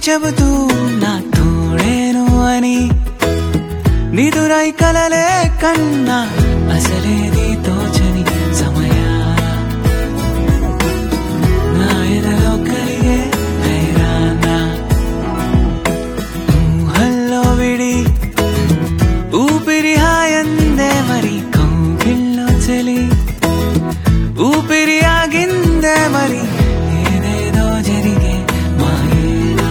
చెబుతూ నా తోడేను అని నిదురై కలలే కన్నా అసలేది తోచని సమయా నా ఎదలో కలిగే హైరానా ఊహల్లో విడి ఊపిరి హాయందే మరి కౌగిల్లో చలి ఊపిరి ఆగిందే మరి ఏదేదో జరిగే మాయేనా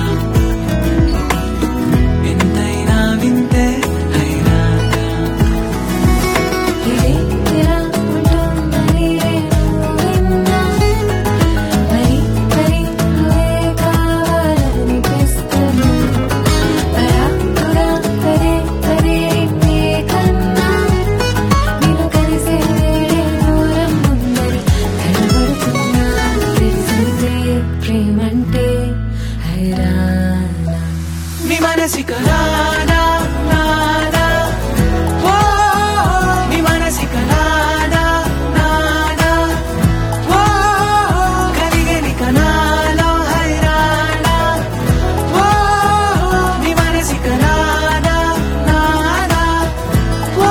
ఎంతైనా వింతే హైరానా ఇదే ఇలా ఉంటుందని విన్నా మరి మరి నువ్వే కావాలనిపిస్తుంది అలా కూడా పదే పదే నీ కన్నా నేను కలిసే వేళే దూరం ఉందని కనబడుతున్నా తెలిసిందే ప్రేమంటే హైరానా నీ మనసిక నాదా నాదా ఓ నీ మనసిక నాదా నాదా ఓ కలిగని కనాలో హైరానా ఓ నీ మనసిక నాదా నాదా ఓ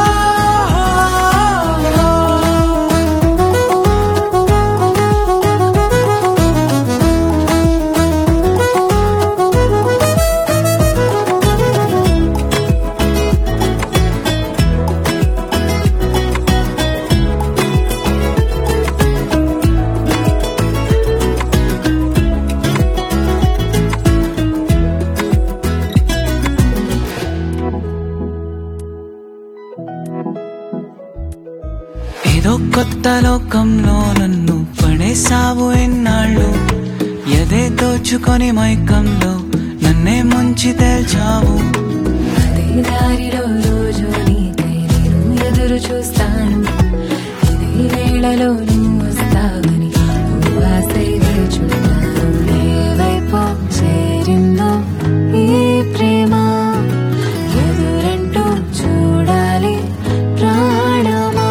ఏదో కొత్త లోకంలో నన్ను పడేసావు ఎన్నాళ్ళు ఎదే దోచుకొని మైకంలో నన్నే ముంచి తేల్చావు అదే దారిలో రోజు నీకై నేను ఎదురు చూస్తాను ఇదే వేళలో నువ్వు వస్తావని ఆశై వేచున్నాను ఏవైపో చేరిందో ఈ ప్రేమ ఎదురంటూ చూడాలి ప్రాణమా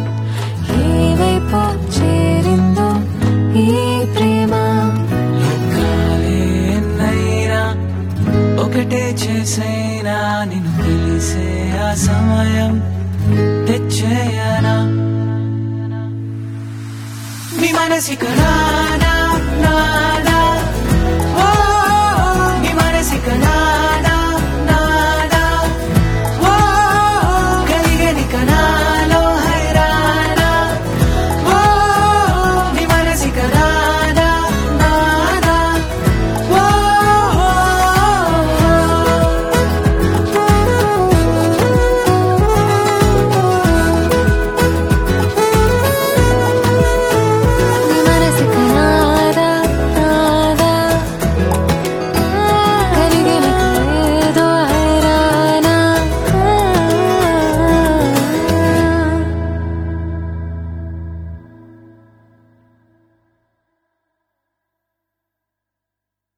ఏవైపో చేరిందో ఈ ప్రేమ కాలే ఎన్నైనా ఒకటే చేసైనా నిన్ను పిలిసే ఆ సమయం తెచ్చేయనా నీ మనసిక నా